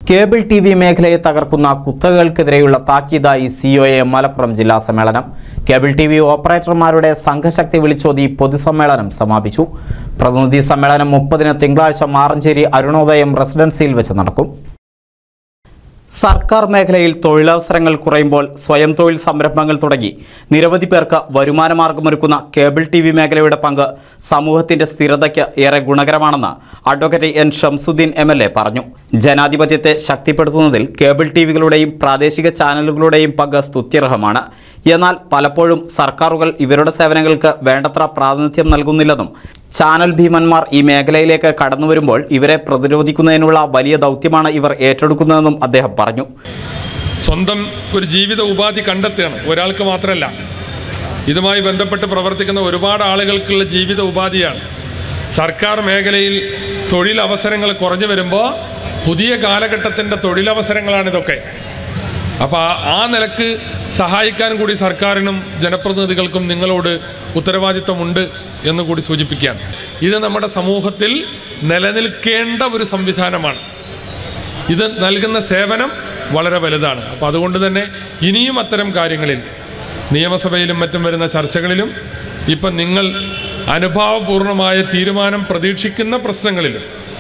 cable T V മേഖലയെ തകർക്കുന്ന കുത്തകകൾക്കെതിരെയുള്ള താക്കീതായി COA Malappuram ജില്ലാ സമ്മേളനം കേബിൾ ടി വി ഓപ്പറേറ്റർമാരുടെ സംഘശക്തി വിളിച്ചോതി പൊതുസമ്മേളനം സമാപിച്ചു പ്രതിനിധി സമ്മേളനം മുപ്പതിന് തിങ്കളാഴ്ച മാറഞ്ചേരി അരുണോദയം റെസിഡൻസിയിൽ വെച്ച് നടക്കും സർക്കാർ മേഖലയിൽ തൊഴിലവസരങ്ങൾ കുറയുമ്പോൾ സ്വയം തൊഴിൽ സംരംഭങ്ങൾ തുടങ്ങി നിരവധി പേർക്ക് വരുമാനമാർഗമൊരുക്കുന്ന കേബിൾ ടി വി മേഖലയുടെ പങ്ക് സമൂഹത്തിന്റെ സ്ഥിരതയ്ക്ക് ഏറെ ഗുണകരമാണെന്ന് advocate N Shamsuddin M L A പറഞ്ഞു ജനാധിപത്യത്തെ ശക്തിപ്പെടുത്തുന്നതിൽ കേബിൾ ടി വികളുടെയും പ്രാദേശിക ചാനലുകളുടെയും പങ്ക് സ്തുത്യർഹമാണ് എന്നാൽ പലപ്പോഴും സർക്കാരുകൾ ഇവരുടെ സേവനങ്ങൾക്ക് വേണ്ടത്ര പ്രാതിനിധ്യം നൽകുന്നില്ലെന്നും ചാനൽ ഭീമന്മാർ ഈ മേഖലയിലേക്ക് കടന്നു വരുമ്പോൾ ഇവരെ പ്രതിരോധിക്കുന്നതിനുള്ള വലിയ ദൗത്യമാണ് ഇവർ ഏറ്റെടുക്കുന്നതെന്നും അദ്ദേഹം പറഞ്ഞു സ്വന്തം ഒരു ജീവിത ഉപാധി കണ്ടെത്തുകയാണ് ഒരാൾക്ക് മാത്രമല്ല ഇതുമായി ബന്ധപ്പെട്ട് പ്രവർത്തിക്കുന്ന ഒരുപാട് ആളുകൾക്കുള്ള ജീവിത ഉപാധിയാണ് സർക്കാർ മേഖലയിൽ തൊഴിലവസരങ്ങൾ കുറഞ്ഞു വരുമ്പോൾ പുതിയ കാലഘട്ടത്തിൻ്റെ തൊഴിലവസരങ്ങളാണിതൊക്കെ അപ്പോൾ ആ- ആ നിലക്ക് സഹായിക്കാൻ കൂടി സർക്കാരിനും ജനപ്രതിനിധികൾക്കും നിങ്ങളോട് ഉത്തരവാദിത്വമുണ്ട് എന്ന് കൂടി സൂചിപ്പിക്കുകയാണ് ഇത് നമ്മുടെ സമൂഹത്തിൽ നിലനിൽക്കേണ്ട ഒരു സംവിധാനമാണ് ഇത് നൽകുന്ന സേവനം വളരെ വലുതാണ് അപ്പോൾ അതുകൊണ്ട് തന്നെ ഇനിയും അത്തരം കാര്യങ്ങളിൽ നിയമസഭയിലും മറ്റും വരുന്ന ചർച്ചകളിലും ഇപ്പം നിങ്ങൾ അനുഭാവപൂർണമായ തീരുമാനം പ്രതീക്ഷിക്കുന്ന പ്രശ്നങ്ങളിലും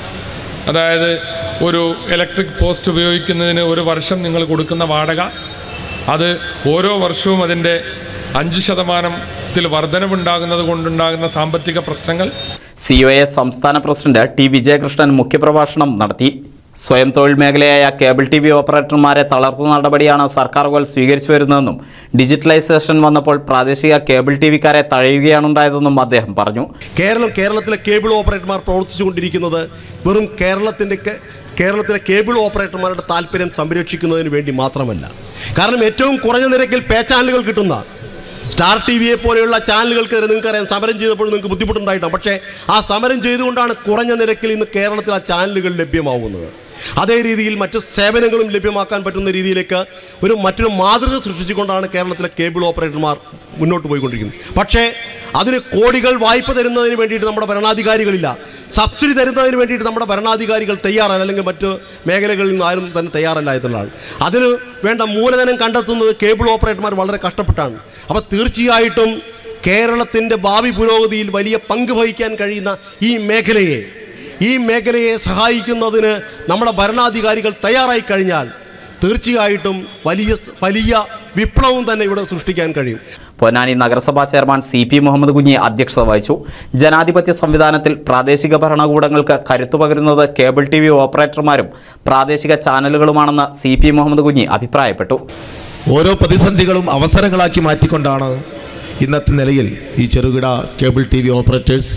അതായത് ഒരു ഇലക്ട്രിക് പോസ്റ്റ് ഉപയോഗിക്കുന്നതിന് ഒരു വർഷം നിങ്ങൾ കൊടുക്കുന്ന വാടക അത് ഓരോ വർഷവും അതിൻ്റെ അഞ്ച് ശതമാനത്തിൽ വർധനവുണ്ടാകുന്നത് കൊണ്ടുണ്ടാകുന്ന സാമ്പത്തിക പ്രശ്നങ്ങൾ സി ഒ എ സംസ്ഥാന പ്രസിഡന്റ് ടി വിജയകൃഷ്ണൻ മുഖ്യപ്രഭാഷണം നടത്തി സ്വയം തൊഴിൽ മേഖലയായ കേബിൾ ടി വി ഓപ്പറേറ്റർമാരെ തളർത്തുന്ന നടപടിയാണ് സർക്കാരുകൾ സ്വീകരിച്ചു വരുന്നതെന്നും ഡിജിറ്റലൈസേഷൻ വന്നപ്പോൾ പ്രാദേശിക കേബിൾ ടി വിക്കാരെ തഴയുകയാണുണ്ടായതെന്നും അദ്ദേഹം പറഞ്ഞു കേരളം കേരളത്തിലെ കേബിൾ ഓപ്പറേറ്റർമാർ പ്രവർത്തിച്ചുകൊണ്ടിരിക്കുന്നത് വെറും കേരളത്തിൻ്റെ കേ- കേരളത്തിലെ കേബിൾ ഓപ്പറേറ്റർമാരുടെ താല്പര്യം സംരക്ഷിക്കുന്നതിന് വേണ്ടി മാത്രമല്ല കാരണം ഏറ്റവും കുറഞ്ഞ നിരക്കിൽ പേ ചാനലുകൾ കിട്ടുന്ന സ്റ്റാർ ടി വിയെ പോലെയുള്ള ചാനലുകൾക്കെതിരെ നിങ്ങൾക്കറിയാം സമരം ചെയ്തപ്പോൾ നിങ്ങൾക്ക് ബുദ്ധിമുട്ടുണ്ടായിട്ടാണ് പക്ഷേ ആ സമരം ചെയ്തുകൊണ്ടാണ് കുറഞ്ഞ നിരക്കിൽ ഇന്ന് കേരളത്തിൽ ആ ചാനലുകൾ ലഭ്യമാവുന്നത് അതേ രീതിയിൽ മറ്റ് സേവനങ്ങളും ലഭ്യമാക്കാൻ പറ്റുന്ന രീതിയിലേക്ക് ഒരു മറ്റൊരു മാതൃക സൃഷ്ടിച്ചുകൊണ്ടാണ് കേരളത്തിലെ കേബിൾ ഓപ്പറേറ്റർമാർ മുന്നോട്ട് പോയിക്കൊണ്ടിരിക്കുന്നത് പക്ഷേ അതിന് കോടികൾ വായ്പ തരുന്നതിന് വേണ്ടിയിട്ട് നമ്മുടെ ഭരണാധികാരികളില്ല സബ്സിഡി തരുന്നതിന് വേണ്ടിയിട്ട് നമ്മുടെ ഭരണാധികാരികൾ തയ്യാറല്ല അല്ലെങ്കിൽ മറ്റ് മേഖലകളിൽ നിന്ന് ആരും തന്നെ തയ്യാറല്ല എന്നുള്ളതാണ് അതിന് വേണ്ട മൂലധനം കണ്ടെത്തുന്നത് കേബിൾ ഓപ്പറേറ്റർമാർ വളരെ കഷ്ടപ്പെട്ടാണ് അപ്പോൾ തീർച്ചയായിട്ടും കേരളത്തിൻ്റെ ഭാവി പുരോഗതിയിൽ വലിയ പങ്ക് വഹിക്കാൻ കഴിയുന്ന ഈ മേഖലയെ ഈ മേഖലയെ സഹായിക്കുന്നതിന് നമ്മുടെ ഭരണാധികാരികൾ തയ്യാറായി കഴിഞ്ഞാൽ തീർച്ചയായിട്ടും വലിയ വലിയ വിപ്ലവം തന്നെ ഇവിടെ സൃഷ്ടിക്കാൻ കഴിയും പൊന്നാനി നഗരസഭാ ചെയർമാൻ സി പി മുഹമ്മദ് കുഞ്ഞി അധ്യക്ഷത വഹിച്ചു ജനാധിപത്യ സംവിധാനത്തിൽ പ്രാദേശിക ഭരണകൂടങ്ങൾക്ക് കരുത്തു പകരുന്നത് കേബിൾ ടി വി ഓപ്പറേറ്റർമാരും പ്രാദേശിക ചാനലുകളുമാണെന്ന് സി പി മുഹമ്മദ് കുഞ്ഞി അഭിപ്രായപ്പെട്ടു ഓരോ പ്രതിസന്ധികളും അവസരങ്ങളാക്കി മാറ്റിക്കൊണ്ടാണ് ഇന്നത്തെ നിലയിൽ ഈ ചെറുകിട കേബിൾ ടി വി ഓപ്പറേറ്റേഴ്സ്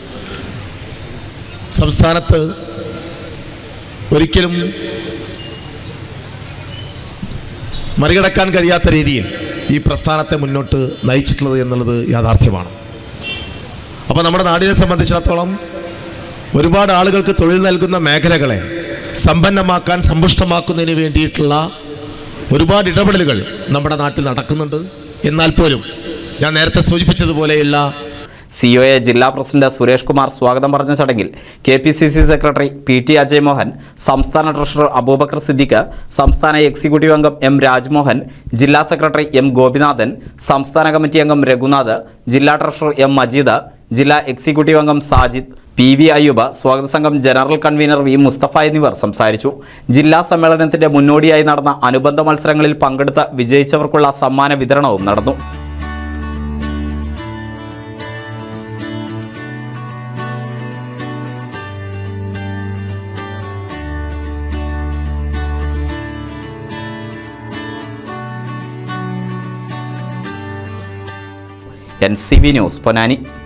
സംസ്ഥാനത്ത് ഒരിക്കലും മറികടക്കാൻ കഴിയാത്ത രീതിയിൽ ഈ പ്രസ്ഥാനത്തെ മുന്നോട്ട് നയിച്ചിട്ടുള്ളത് എന്നുള്ളത് യാഥാർത്ഥ്യമാണ് അപ്പോൾ നമ്മുടെ നാടിനെ സംബന്ധിച്ചിടത്തോളം ഒരുപാട് ആളുകൾക്ക് തൊഴിൽ നൽകുന്ന മേഖലകളെ സമ്പന്നമാക്കാൻ സമ്പുഷ്ടമാക്കുന്നതിന് വേണ്ടിയിട്ടുള്ള ഒരുപാട് ഇടപെടലുകൾ നമ്മുടെ നാട്ടിൽ നടക്കുന്നുണ്ട് എന്നാൽ പോലും ഞാൻ നേരത്തെ സൂചിപ്പിച്ചതുപോലെയുള്ള സി ഒ എ ജില്ലാ പ്രസിഡന്റ് സുരേഷ് കുമാർ സ്വാഗതം പറഞ്ഞ ചടങ്ങിൽ K P C C secretary P T Ajay Mohan സംസ്ഥാന ട്രഷറർ അബൂബക്കർ സിദ്ദിഖ് സംസ്ഥാന എക്സിക്യൂട്ടീവ് അംഗം എം രാജ്മോഹൻ ജില്ലാ സെക്രട്ടറി എം ഗോപിനാഥൻ സംസ്ഥാന കമ്മിറ്റി അംഗം രഘുനാഥ് ജില്ലാ ട്രഷറർ എം മജീദ് ജില്ലാ എക്സിക്യൂട്ടീവ് അംഗം സാജിദ് പി വി അയ്യൂബ് സ്വാഗത സംഘം ജനറൽ കൺവീനർ വി മുസ്തഫ എന്നിവർ സംസാരിച്ചു ജില്ലാ സമ്മേളനത്തിന്റെ മുന്നോടിയായി നടന്ന അനുബന്ധ മത്സരങ്ങളിൽ പങ്കെടുത്ത് വിജയിച്ചവർക്കുള്ള സമ്മാന വിതരണവും നടന്നു N C V news Ponnani